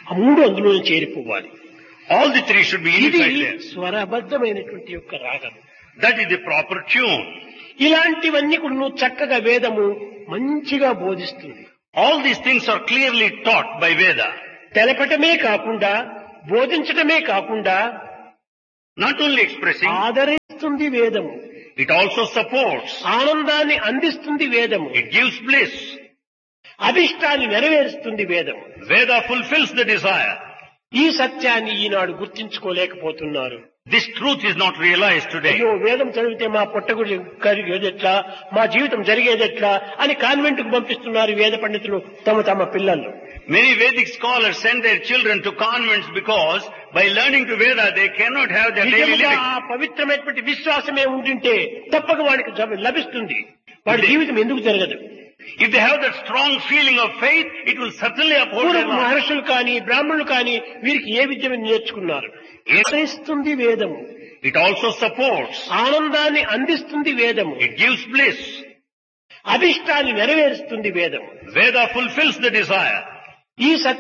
ఆ మూడు అందులో చేరిపోవాలి All the three should be ఇది unified there. స్వరబద్ధమైనటువంటి యొక్క రాగం That is the proper tune. ఇలాంటివన్నీ కూడా నువ్వు చక్కగా వేదము మంచిగా బోధిస్తుంది All these things are clearly taught by Veda. తెలపటమే కాకుండా బోధించటమే కాకుండా Not only expressing, ఆదరిస్తుంది వేదము it also supports. ఆనందాన్ని అందిస్తుంది వేదము It gives bliss. అభిష్టాన్ని నెరవేరుస్తుంది వేదము Veda fulfills the desire. ఈ సత్యాన్ని ఈనాడు గుర్తించుకోలేకపోతున్నారు This truth is not realized today. అయ్యో వేదం చదివితే మా పొట్టగుడి కలిగేదెట్లా మా జీవితం జరిగేదెట్లా అని కాన్వెంట్ కు పంపిస్తున్నారు వేద పండితులు తమ తమ పిల్లలు Many Vedic scholars send their children to convents because by learning to Veda they cannot have their daily నిజముగా living. ఆ పవిత్రమైనటువంటి విశ్వాసమే ఉంటుంటే తప్పక వాడికి జ- లభిస్తుంది వాడి జీవితం ఎందుకు జరగదు If they have that strong feeling of faith, it will certainly uphold their పూర్వపు life. మహర్షులు కానీ బ్రాహ్మణులు కానీ వీరికి ఏ విద్య నేర్చుకున్నారు ఆదరిస్తుంది వేదము It also supports. ఆనందాన్ని అందిస్తుంది వేదము It gives bliss. అభిష్టాన్ని నెరవేరుస్తుంది వేదము Veda fulfills the desire. ఈ సత్య